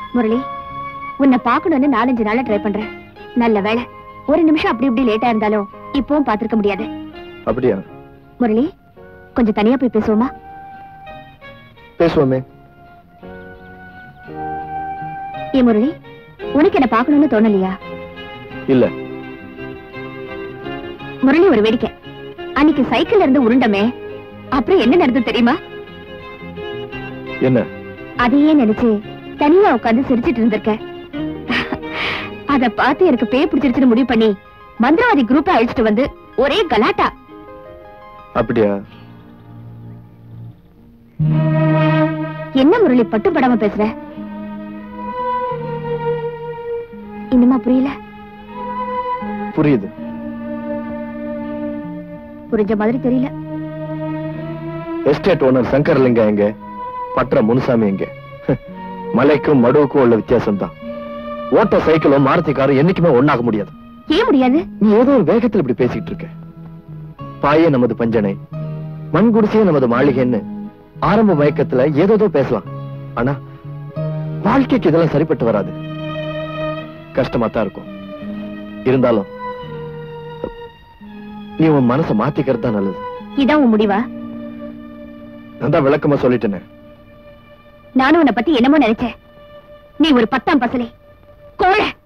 முரளி உன்னை பார்க்கணும்னு நாலஞ்சு நாளா ட்ரை பண்றேன் நல்ல வேளை ஒரு நிமிஷம் அப்படி இப்படி லேட்டா இருந்தாலும் இப்பவும் பார்த்திருக்க முடியாது அப்படியா முரளி கொஞ்சம் தனியா போய் பேசுவோமா பேசுவோமே ஏ முரளி உனக்கு என்ன பார்க்கணும்னு தோணலையா இல்ல முரளி ஒரு வேடிக்கை அன்னைக்கு சைக்கிள்ல இருந்து உருண்டமே அப்புறம் என்ன நடந்தது தெரியுமா என்ன அதையே நினைச்சு தனியா உட்கார்ந்து சிரிச்சிட்டு இருந்திருக்க அத பார்த்து எனக்கு பேய் பிடிச்சிருச்சுன்னு முடிவு பண்ணி மந்திரவாதி குரூப்பை அழிச்சிட்டு வந்து ஒரே கலாட்டா அப்படியா என்ன முரளி பட்டு படாம பேசுற இன்னுமா புரியல புரியுது புரிஞ்ச மாதிரி தெரியல எஸ்டேட் ஓனர் சங்கரலிங்கம் எங்க பற்ற முனுசாமி எங்க மலைக்கும் மடுவுக்கும் உள்ள வித்தியாசம் தான் ஓட்ட சைக்கிளும் மாருதி காரும் என்னைக்குமே ஒண்ணாக முடியாது ஏன் முடியாது நீ ஏதோ ஒரு வேகத்துல இப்படி பேசிட்டு இருக்க பாயே நமது பஞ்சனை மண் குடிசையே நமது மாளிகைன்னு ஆரம்ப மயக்கத்துல ஏதோதோ பேசலாம் ஆனா வாழ்க்கைக்கு இதெல்லாம் சரிப்பட்டு வராது கஷ்டமா தான் இருக்கும் இருந்தாலும் நீ உன் மனசை மாத்திக்கிறது தான் நல்லது இதான் உன் முடிவா நான் தான் விளக்கமா சொல்லிட்டேனே நானும் உன்னை பத்தி என்னமோ நினைச்சேன் நீ ஒரு பத்தாம் பசலே கோழ